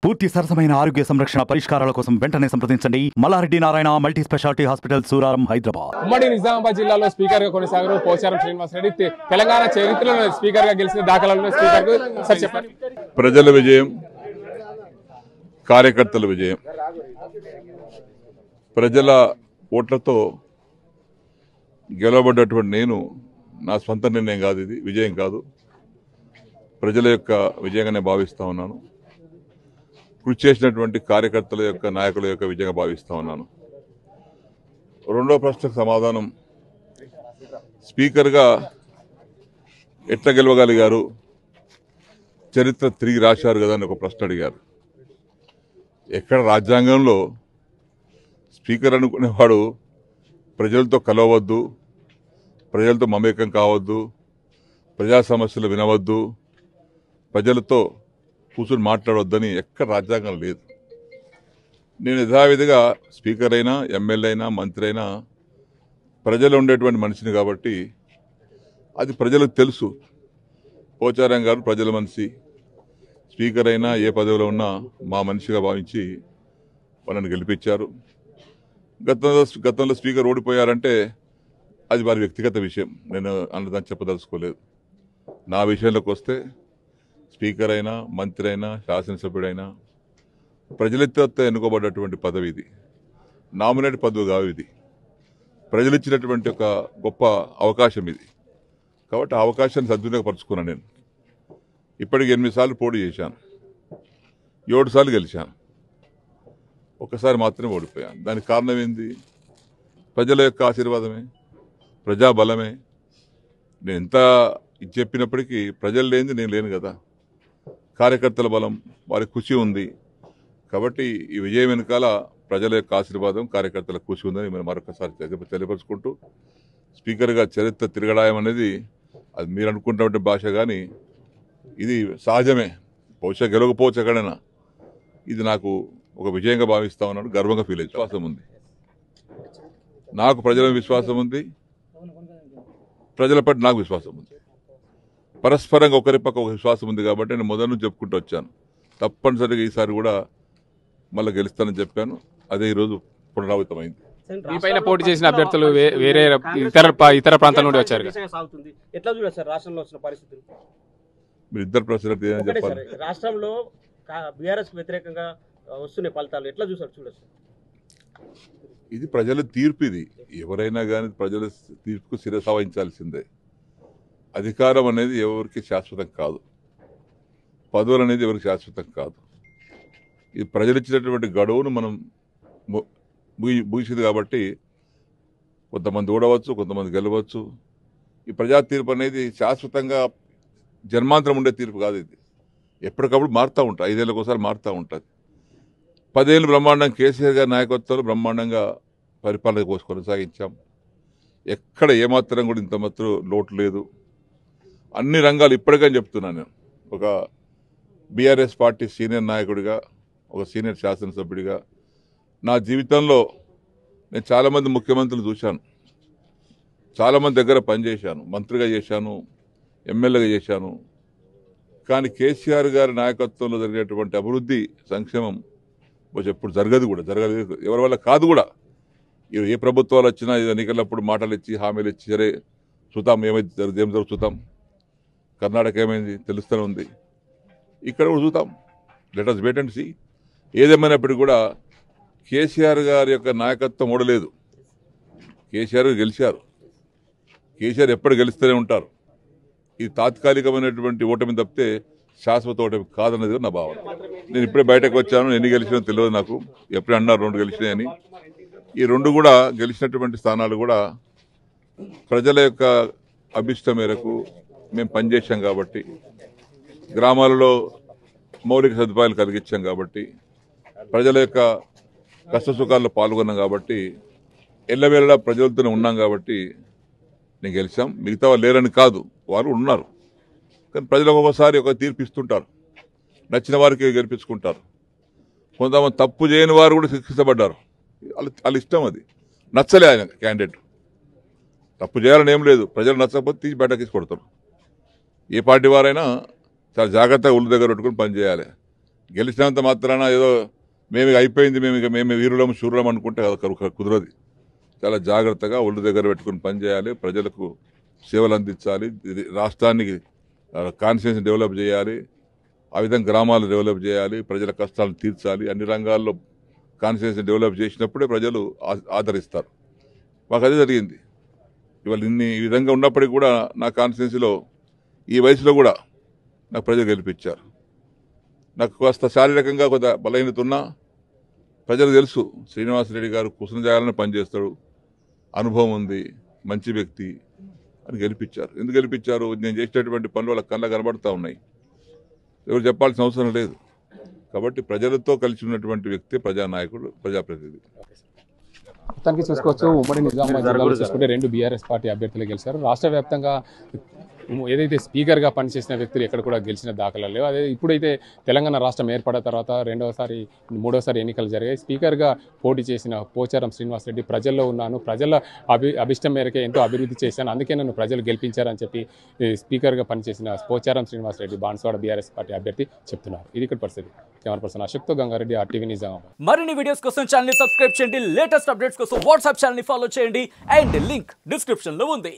పూర్తి సరసమైన ఆరోగ్య సంరక్షణ పరిష్కారాల కోసం వెంటనే సంప్రదించండి Malla Reddy Narayana multi speciality hospital Suraram Hyderabad ఉమ్మడి నిజామాబాద్ జిల్లాలో స్పీకర్ గా కొనసాగారు పోచారం శ్రీనివాసరెడ్డి తె- తెలంగాణ చరిత్రలో స్పీకర్ గా గెలిచిన దాఖలాలను స్పీకర్ కు సార్ చెప్పండి ప్రజల విజయం కార్యకర్తల విజయం ప్రజల ఓట్లతో గెలవబడ్డటువంటి నేను నా స్వంత నిర్ణయం కాదు ఇది విజయం కాదు ప్రజల యొక్క విజయంగానే భావిస్తా ఉన్నాను కృషి చేసినటువంటి కార్యకర్తల యొక్క నాయకుల యొక్క విజయంగా భావిస్తా ఉన్నాను రెండో ప్రశ్నకు సమాధానం స్పీకర్గా ఎట్లా గెలవగలిగారు చరిత్ర తిరిగి రాశారు కదా అని ఒక ప్రశ్న అడిగారు ఎక్కడ రాజ్యాంగంలో స్పీకర్ అనుకునేవాడు ప్రజలతో కలవద్దు ప్రజలతో మమేకం కావద్దు ప్రజా సమస్యలు వినవద్దు ప్రజలతో కూర్చొని మాట్లాడవద్దని ఎక్కడ రాజ్యాంగం లేదు నేను యథావిధిగా స్పీకర్ అయినా ఎమ్మెల్యే అయినా మంత్రి అయినా ప్రజలు ఉండేటువంటి మనిషిని కాబట్టి అది ప్రజలకు తెలుసు పోచారం గారు ప్రజల మనిషి స్పీకర్ అయినా ఏ పదవిలో ఉన్నా మా మనిషిగా భావించి వాళ్ళని గెలిపించారు గతంలో గతంలో స్పీకర్ ఓడిపోయారంటే అది వారి వ్యక్తిగత విషయం నేను అన్నదాన్ని చెప్పదలుచుకోలేదు నా విషయంలోకి వస్తే స్పీకర్ అయినా మంత్రి అయినా శాసనసభ్యుడైనా ప్రజలతో ఎన్నుకోబడ్డటువంటి పదవి ఇది నామినేట్ పదవి కావు ఇది ప్రజలు ఇచ్చినటువంటి ఒక గొప్ప అవకాశం ఇది కాబట్టి ఆ అవకాశాన్ని సద్వినియోగపరుచుకున్నాను నేను ఇప్పటికి ఎనిమిది సార్లు పోటీ చేశాను ఏడు సార్లు గెలిచాను ఒక్కసారి మాత్రమే ఓడిపోయాను దానికి కారణం ఏంది ప్రజల యొక్క ఆశీర్వాదమే ప్రజాబలమే నేను ఎంత ఇది చెప్పినప్పటికీ ప్రజలు లేనిది నేను లేను కదా కార్యకర్తల బలం వారి కృషి ఉంది కాబట్టి ఈ విజయం వెనకాల ప్రజల యొక్క ఆశీర్వాదం కార్యకర్తల కృషి ఉందని మేము మరొకసారి తెలి- తెలియపరుచుకుంటూ స్పీకర్గా చరిత్ర తిరగడాయం అనేది అది మీరు అనుకుంటున్నటువంటి భాష కానీ ఇది సహజమే బహుశా గెలవకపోవచ్చు ఎక్కడైనా ఇది నాకు ఒక విజయంగా భావిస్తా ఉన్నాను గర్వంగా ఫీల్ అయ్యి విశ్వాసం ఉంది నాకు ప్రజల మీద విశ్వాసం ఉంది ప్రజల పట్ల నాకు విశ్వాసం ఉంది పరస్పరంగా ఒకరి పక్క ఒక విశ్వాసం ఉంది కాబట్టి నేను మొదటి నుంచి చెప్పుకుంటూ వచ్చాను తప్పనిసరిగా ఈసారి కూడా మళ్ళీ గెలుస్తానని చెప్పాను అదే ఈరోజు పునరావృతమైంది మీ పైన పోటీ చేసిన అభ్యర్థులు వే- వేరే ఇతర ప- ఇతర ప్రాంతాల నుండి వచ్చారు కదా. దిశగా సాగుతుంది ఎట్లా చూడాలి సార్ రాష్ట్రంలో వచ్చిన పరిస్థితులు మీరు ఇద్దరు ప్రశ్నలు ఏమని ఒకటే చెప్పాలి సార్ రాష్ట్రంలో బీఆర్ఎస్ వ్యతిరేకంగా ఆ, వస్తున్నాయి ఫలితాలు ఎట్లా చూసారు చూడొచ్చు ఇది ప్రజల తీర్పు ఇది ఎవరైనా కానీ ప్రజల తీర్పుకు శిరస వహించాల్సిందే అధికారం అనేది ఎవరికి శాశ్వతం కాదు పదవులు అనేది ఎవరికి శాశ్వతం కాదు ఇది ప్రజలు ఇచ్చినటువంటి గడువును మనం ము- ముగి ముగిసింది కాబట్టి కొంతమంది ఓడవచ్చు కొంతమంది గెలవచ్చు ఈ ప్రజా తీర్పు అనేది శాశ్వతంగా జన్మాంతరం ఉండే తీర్పు కాదు ఇది ఎప్పటికప్పుడు మారుతూ ఉంటుంది ఐదేళ్ళకి ఒకసారి మారుతూ ఉంటుంది పదేళ్ళు బ్రహ్మాండం కేసీఆర్ గారి నాయకత్వంలో బ్రహ్మాండంగా పరిపాలన కోసి కొనసాగించాం ఎక్కడ ఏమాత్రం కూడా ఇంత మాత్రం లోటు లేదు అన్ని రంగాలు ఇప్పటికని చెప్తున్నాను నేను ఒక బీఆర్ఎస్ పార్టీ సీనియర్ నాయకుడిగా ఒక సీనియర్ శాసనసభ్యుడిగా నా జీవితంలో నేను చాలామంది ముఖ్యమంత్రులు చూశాను చాలామంది దగ్గర పనిచేశాను మంత్రిగా చేశాను ఎమ్మెల్యేగా చేశాను కానీ కేసీఆర్ గారి నాయకత్వంలో జరిగేటువంటి అభివృద్ధి సంక్షేమం బహుశా ఎప్పుడు జరగదు కూడా జరగలేదు ఎవరి వల్ల కాదు కూడా ఇవి ఏ ప్రభుత్వాలు వచ్చినా ఇది ఎన్నికలప్పుడు మాటలు ఇచ్చి హామీలు ఇచ్చి సరే చూద్దాం ఏమైంది జరుగు- ఏం జరుగు చూద్దాం కర్ణాటక ఏమైంది తెలుస్తూనే ఉంది ఇక్కడ కూడా చూద్దాం let us wait and see ఏదేమైనప్పటికీ కూడా కేసీఆర్ గారి యొక్క నాయకత్వం ఓడలేదు కేసీఆర్ గారు గెలిచారు కేసీఆర్ ఎప్పుడు గెలుస్తూనే ఉంటారు ఇది తాత్కాలికమైనటువంటి ఓటమి తప్పితే శాశ్వత ఓటమి కాదన్నది నా భావన నేను ఇప్పుడే బయటకు వచ్చాను ఎన్ని గెలిచినా తెలియదు నాకు ఎప్పుడే అన్నారు రెండు గెలిచినాయని ఈ రెండు కూడా గెలిచినటువంటి స్థానాలు కూడా ప్రజల యొక్క అభిష్టం మేరకు మేము పనిచేశాం కాబట్టి గ్రామాలలో మౌలిక సదుపాయాలు కలిగించాం కాబట్టి ప్రజల యొక్క కష్ట సుఖాల్లో పాల్గొన్నాం కాబట్టి ఎల్లవేళలా ప్రజలతోనే ఉన్నాం కాబట్టి నేను గెలిచాం మిగతా వాళ్ళు లేరని కాదు వారు ఉన్నారు కానీ ప్రజలు ఒక్కొక్కసారి ఒక తీర్పు ఇస్తుంటారు నచ్చిన వారికి గెలిపించుకుంటారు కొంతమంది తప్పు చేయని వారు కూడా శిక్షించబడ్డారు వాళ్ళ వాళ్ళ ఇష్టం అది నచ్చలే ఆయన క్యాండిడేట్ తప్పు చేయాలని ఏం లేదు ప్రజలు నచ్చకపోతే తీసి బయటకు తీసి కొడతారు ఏ పార్టీ వారైనా చాలా జాగ్రత్తగా ఉల్లు దగ్గర పెట్టుకుని పనిచేయాలి గెలిచినంత మాత్రాన ఏదో మేము ఇక అయిపోయింది మేము ఇక మేము వీరులం శూరులం అనుకుంటే అది ఒక- కుదరదు చాలా జాగ్రత్తగా ఒళ్ళు దగ్గర పెట్టుకుని పనిచేయాలి ప్రజలకు సేవలు అందించాలి ఇది రాష్ట్రానికి కాన్స్టిట్యూన్సీ డెవలప్ చేయాలి ఆ విధంగా గ్రామాలు డెవలప్ చేయాలి ప్రజల కష్టాలను తీర్చాలి అన్ని రంగాల్లో కాన్స్టిట్యూన్సీ డెవలప్ చేసినప్పుడే ప్రజలు ఆ- ఆదరిస్తారు మాకు అదే జరిగింది ఇవాళ ఇన్ని ఈ విధంగా ఉన్నప్పటికీ కూడా నా కాన్స్టిట్యున్సీలో ఈ వయసులో కూడా నాకు ప్రజలు గెలిపించారు నాకు కాస్త శారీరకంగా కొంత బలహీనత ఉన్నా ప్రజలకు తెలుసు శ్రీనివాసరెడ్డి గారు కుసన జాగాలని పనిచేస్తాడు అనుభవం ఉంది మంచి వ్యక్తి అని గెలిపించారు ఎందుకు గెలిపించారు నేను చేసినటువంటి పనులు వాళ్ళ కళ్ళ కనబడుతూ ఉన్నాయి ఎవరు చెప్పాల్సిన అవసరం లేదు కాబట్టి ప్రజలతో కలిసి ఉన్నటువంటి వ్యక్తి ప్రజానాయకుడు ప్రజాప్రతినిధి మొత్తానికి చూసుకోవచ్చు ఉమ్మడి నిజామాబాద్ జిల్లాలో చూసుకుంటే రెండు బీఆర్ఎస్ పార్టీ అభ్యర్థులు గెలిచారు రాష్ట్ర వ్యాప్తంగా ఏదైతే స్పీకర్గా పనిచేసిన వ్యక్తులు ఎక్కడ కూడా గెలిచిన దాఖలా లేవు అదే ఇప్పుడైతే తెలంగాణ రాష్ట్రం ఏర్పడిన తర్వాత రెండవసారి మూడోసారి ఎన్నికలు జరిగాయి స్పీకర్గా పోటీ చేసిన పోచారం శ్రీనివాసరెడ్డి ప్రజల్లో ఉన్నాను ప్రజల అభి అభిష్టం మేరకే ఎంతో అభివృద్ధి చేశాను అందుకే నన్ను ప్రజలు గెలిపించారని చెప్పి ఈ స్పీకర్గా పనిచేసిన పోచారం శ్రీనివాసరెడ్డి బాన్స్వాడ బీఆర్ఎస్ పార్టీ అభ్యర్థి చెప్తున్నారు ఇది ఇక్కడ పరిస్థితి కెమెరా పర్సన్ అశోక్తో గంగారెడ్డి ఆర్టీవీ నిజామాబాద్ మరిన్ని వీడియోస్ కోసం ఛానల్ సబ్స్క్రైబ్ చేయండి లేటెస్ట్ అప్డేట్స్ కోసం వాట్సాప్ ఛానల్ ఫాలో చేయండి అండ్ లింక్ డిస్క్రిప్షన్ లో ఉంది